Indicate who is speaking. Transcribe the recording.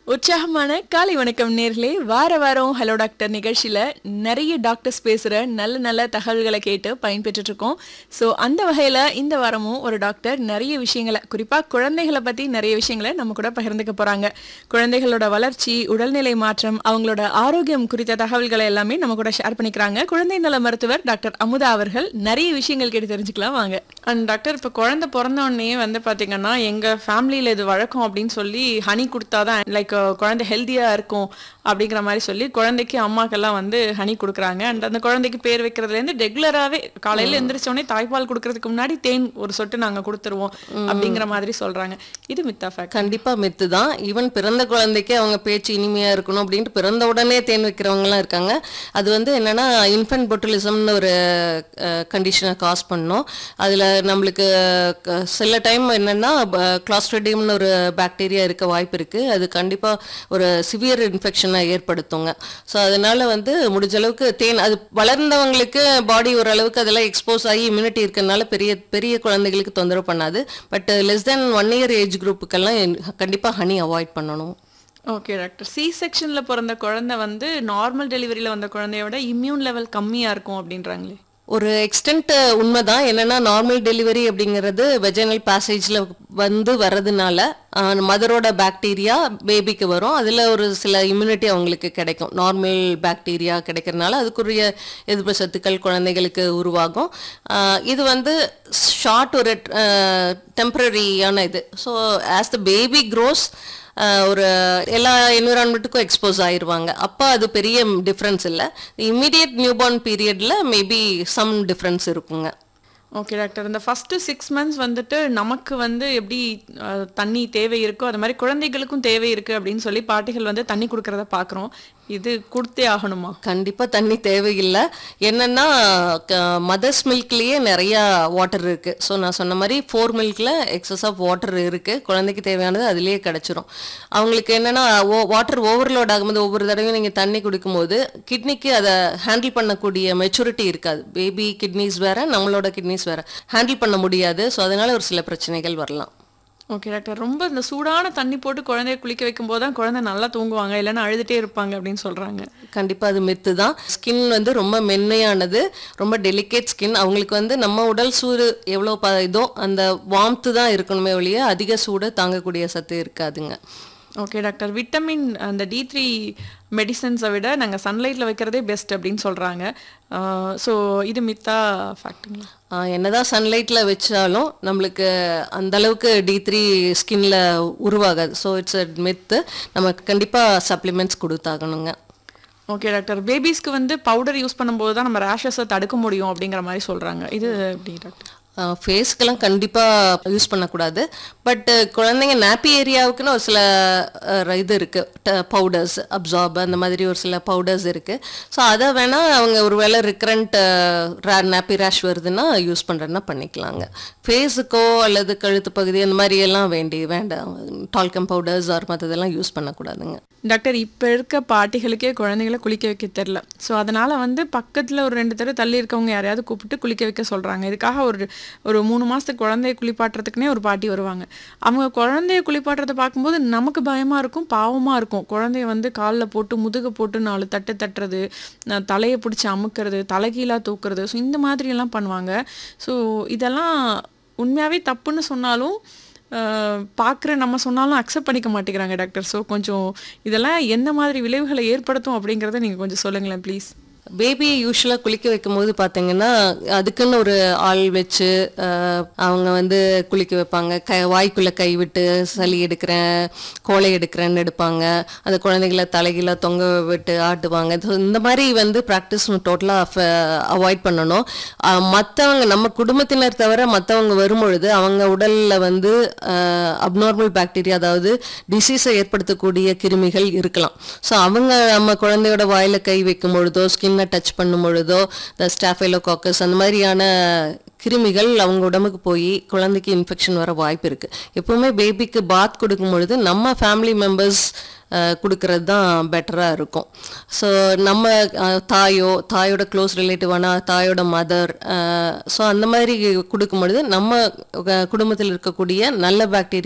Speaker 1: உற்சாகமான காலை வணக்கம் நேர்களே வார வாரம் ஹலோ டாக்டர் நிகழ்ச்சியில் நிறைய டாக்டர்ஸ் பேசுகிற நல்ல நல்ல தகவல்களை கேட்டு பயன்பெற்றுட்டு இருக்கோம் ஸோ அந்த வகையில் இந்த வாரமும் ஒரு டாக்டர் நிறைய விஷயங்களை குறிப்பாக குழந்தைகளை பற்றி நிறைய விஷயங்களை நம்ம கூட பகிர்ந்துக்க போகிறாங்க குழந்தைகளோட வளர்ச்சி உடல்நிலை மாற்றம் அவங்களோட ஆரோக்கியம் குறித்த தகவல்களை எல்லாமே நம்ம கூட ஷேர் பண்ணிக்கிறாங்க குழந்தை நல மருத்துவர் டாக்டர் அமுதா அவர்கள் நிறைய விஷயங்கள் கேட்டு தெரிஞ்சுக்கலாம் வாங்க அண்ட் டாக்டர் இப்போ குழந்தை பிறந்த உடனே வந்து பார்த்தீங்கன்னா எங்கள் ஃபேமிலியில் இது வழக்கம் அப்படின்னு சொல்லி ஹனி கொடுத்தாதான் லைக் குழந்தை ஹெல்த்தியாக இருக்கும் அப்படிங்கிற மாதிரி சொல்லி குழந்தைக்கு அம்மாக்கெல்லாம் வந்து ஹனி கொடுக்குறாங்க அண்ட் அந்த குழந்தைக்கு பேர் வைக்கிறதுலேருந்து ரெகுலராகவே காலையில் எந்திரிச்ச உடனே தாய்ப்பால் கொடுக்கறதுக்கு முன்னாடி தேன் ஒரு சொட்டு நாங்கள் கொடுத்துருவோம் அப்படிங்கிற மாதிரி சொல்கிறாங்க இது மித்தா ஃபேக்ட்
Speaker 2: கண்டிப்பா மித்து தான் ஈவன் பிறந்த குழந்தைக்கு அவங்க பேச்சு இனிமையா இருக்கணும் அப்படின்ட்டு பிறந்த உடனே தேன் வைக்கிறவங்கலாம் இருக்காங்க அது வந்து என்னன்னா இன்ஃபென்ட் பொட்டுலிசம்னு ஒரு கண்டிஷனை காஸ் பண்ணோம் அதுல நம்மளுக்கு க- சில டைம் என்னன்னா கிளாஸ்ட்ரடியம்னு ஒரு பாக்டீரியா இருக்க வாய்ப்பு இருக்கு அது கண்டிப்பா ஒரு சிவியர் இன்ஃபெக்ஷனை ஏற்படுத்துங்க ஸோ அதனால வந்து முடிஞ்ச அளவுக்கு தேன் அது வளர்ந்தவங்களுக்கு பாடி ஓரளவுக்கு அதெல்லாம் எக்ஸ்போஸ் ஆகி இம்யூனிட்டி இருக்கறனால பெரிய பெரிய குழந்தைகளுக்கு தொந்தரவு பண்ணாது but less then one year age குரூப்புக்கெல்லாம் கண்டிப்பாக ஹனி அவாய்ட் பண்ணணும்
Speaker 1: ஓகே டாக்டர் சி செக்ஷனில் பிறந்த குழந்தை வந்து நார்மல் டெலிவரியில் வந்த குழந்தைய விட இம்யூன் லெவல் கம்மியாக இருக்கும் அப்படின்றாங்களே
Speaker 2: ஒரு எக்ஸ்டென்ட் உண்மைதான் என்னன்னா நார்மல் டெலிவரி அப்படிங்கிறது வெஜைனல் பேசேஜில் வந்து வர்றதுனால மதரோட பாக்டீரியா பேபிக்கு வரும் அதில் ஒரு சில இம்யூனிட்டி அவங்களுக்கு கிடைக்கும் நார்மல் பாக்டீரியா கிடைக்கிறதுனால அதுக்குரிய எதிர்ப்பு சத்துக்கள் குழந்தைகளுக்கு உருவாகும் ஆஹ் இது வந்து ஷார்ட் ஒரு டெம்பரரியான இது so as the baby grows ஒரு எல்லா என்விரான்மெண்ட்டுக்கும் எக்ஸ்போஸ் ஆயிருவாங்க அப்போ அது பெரிய டிஃப்ரென்ஸ் இல்லை இம்மீடியட் நியூபார்ன் பீரியடில் மேபி சம் டிஃப்ரென்ஸ் இருக்குங்க
Speaker 1: ஓகே டாக்டர் இந்த ஃபஸ்ட்டு சிக்ஸ் மந்த்ஸ் வந்துட்டு நமக்கு வந்து எப்படி அஹ், தண்ணி தேவை இருக்கோ அது மாதிரி குழந்தைகளுக்கும் தேவை இருக்குது அப்படின்னு சொல்லி பாட்டிகள் வந்து தண்ணி கொடுக்கறத பார்க்குறோம் இது கொடுத்தே ஆகணுமா
Speaker 2: கண்டிப்பாக தண்ணி தேவையில்லை என்னன்னா மதர்ஸ் மில்க்லேயே நிறையா வாட்டர் இருக்குது ஸோ நான் சொன்ன மாதிரி ஃபோர் மில்கில் எக்ஸஸ் ஆஃப் வாட்டர் இருக்குது குழந்தைக்கு தேவையானது அதுலேயே கிடச்சிரும் அவங்களுக்கு என்னென்னா ஓ வாட்டர் ஓவர்லோட் ஆகும்போது ஒவ்வொரு தடவையும் நீங்கள் தண்ணி குடிக்கும்போது கிட்னிக்கு அதை ஹேண்டில் பண்ணக்கூடிய மெச்சூரிட்டி இருக்காது பேபி கிட்னிஸ் வேற நம்மளோட கிட்னிஸ் வேற ஹேண்டில் பண்ண முடியாது ஸோ அதனால ஒரு சில பிரச்சனைகள் வரலாம்
Speaker 1: ஓகே டாக்டர் ரொம்ப இந்த சூடான தண்ணி போட்டு குழந்தைய குளிக்க வைக்கும் போது தான் குழந்தை நல்லா தூங்குவாங்க இல்லைன்னா அழுதுட்டே இருப்பாங்க அப்படின்னு சொல்கிறாங்க
Speaker 2: கண்டிப்பாக அது மெத்து தான் ஸ்கின் வந்து ரொம்ப மென்மையானது ரொம்ப டெலிகேட் ஸ்கின் அவங்களுக்கு வந்து நம்ம உடல் சூடு எவ்வளோ ப இதோ அந்த வார்ம்த்து தான் இருக்கணுமே ஒழிய அதிக சூடு தாங்கக்கூடிய சத்து இருக்காதுங்க
Speaker 1: ஓகே டாக்டர் விட்டமின் அந்த டி த்ரீ மெடிசன்ஸை விட நாங்கள் சன்லைட்டில் வைக்கிறதே பெஸ்ட் அப்படின்னு சொல்கிறாங்க ஸோ இது மித்தா ஃபேக்ட்டுங்களா
Speaker 2: ஆஹ் என்னதான் சன்லைட்டில் வச்சாலும் நம்மளுக்கு அந்த அளவுக்கு டி த்ரீ ஸ்கின்ல உருவாகாது ஸோ இட்ஸ் அ மெத்து நம்ம கண்டிப்பாக சப்ளிமெண்ட்ஸ் கொடுத்தாகணுங்க
Speaker 1: ஓகே டாக்டர் பேபிஸ்க்கு வந்து பவுடர் யூஸ் பண்ணும்போது தான் நம்ம ரேஷஸை தடுக்க முடியும் அப்படிங்கிற மாதிரி சொல்கிறாங்க இது எப்படி டாக்டர்
Speaker 2: ஃபேஸ்க்கெல்லாம் கண்டிப்பாக யூஸ் பண்ணக்கூடாது பட் குழந்தைங்க நாப்பி ஏரியாவுக்குன்னு ஒரு சில அஹ், இது இருக்குது பவுடர்ஸ் அப்சார்ப் அந்த மாதிரி ஒரு சில பவுடர்ஸ் இருக்குது ஸோ அதை வேணால் அவங்க ஒரு வேளை ரிக்ரண்ட் நாப்பி ரேஷ் வருதுன்னா யூஸ் பண்ணுறதுனா பண்ணிக்கலாங்க ஃபேஸுக்கோ அல்லது கழுத்து பகுதி அந்த மாதிரி எல்லாம் வேண்டி வேண்டாம் டால்கம் பவுடர்ஸ் ஆர் மற்றதெல்லாம் யூஸ் பண்ணக்கூடாதுங்க
Speaker 1: டாக்டர் இப்போ இருக்க பாட்டிகளுக்கே குழந்தைகளை குளிக்க வைக்க தெரில ஸோ அதனால் வந்து பக்கத்தில் ஒரு ரெண்டு தடவை தள்ளி இருக்கவங்க யாரையாவது கூப்பிட்டு குளிக்க வைக்க சொல்கிறாங்க இதுக்காக ஒரு ஒரு மூணு மாதத்துக்கு குழந்தைய குளிப்பாட்டுறதுக்குனே ஒரு பாட்டி வருவாங்க அவங்க குழந்தைய குளிப்பாட்டுறதை பார்க்கும்போது நமக்கு பயமாக இருக்கும் பாவமாக இருக்கும் குழந்தைய வந்து காலில் போட்டு முதுக போட்டு நாலு தட்டு தட்டுறது ந- தலையை பிடிச்சி அமுக்கிறது தலைகீழாக தூக்குறது ஸோ இந்த மாதிரியெல்லாம் பண்ணுவாங்க ஸோ இதெல்லாம் உண்மையாகவே தப்புன்னு சொன்னாலும் பார்க்குற நம்ம சொன்னாலும் அக்செப்ட் பண்ணிக்க மாட்டேங்கிறாங்க டாக்டர் ஸோ கொஞ்சம் இதெல்லாம் எந்த மாதிரி விளைவுகளை ஏற்படுத்தும் அப்படிங்கிறத நீங்கள் கொஞ்சம் சொல்லுங்களேன் ப்ளீஸ்
Speaker 2: பேபி யூஸ்வலாக குளிக்க வைக்கும்போது பார்த்தீங்கன்னா அதுக்குன்னு ஒரு ஆள் வச்சு அஹ், அவங்க வந்து குளிக்க வைப்பாங்க க வாய்க்குள்ளே கை விட்டு சளி எடுக்கிறேன் கோலை எடுக்கிறேன்னு எடுப்பாங்க அந்த குழந்தைங்கள தலைகீழ தொங்க விட்டு ஆட்டுவாங்க So, இந்த மாதிரி வந்து ப்ராக்டிஸ் டோட்டலாக அவாய்ட் பண்ணணும் மற்றவங்க நம்ம குடும்பத்தினர் தவிர மற்றவங்க வரும்பொழுது அவங்க உடலில் வந்து அப்நார்மல் பாக்டீரியா அதாவது டிசீஸை ஏற்படுத்தக்கூடிய கிருமிகள் இருக்கலாம் ஸோ அவங்க நம்ம குழந்தையோட வாயில கை வைக்கும் பொழுதோ ஸ்கின்னை டச் பண்ணும் பொழுதோ இந்த ஸ்டாஃபைலோகாக்கஸ் அந்த மாதிரியான கிருமிகள் அவங்க உடம்புக்கு போய் குழந்தைக்கு இன்ஃபெக்ஷன் வர வாய்ப்பு இருக்கு எப்பவுமே பேபிக்கு பாத் கொடுக்கும் பொழுது நம்ம ஃபேமிலி மெம்பர்ஸ் கொடுக்கறது தான் பெட்டராக இருக்கும் ஸோ நம்ம அஹ், தாயோ தாயோட க்ளோஸ் ரிலேட்டிவான தாயோட மதர் ஸோ அந்த மாதிரி கொடுக்கும் பொழுது நம்ம குடும்பத்தில் இருக்கக்கூடிய நல்ல பாக்டீரியா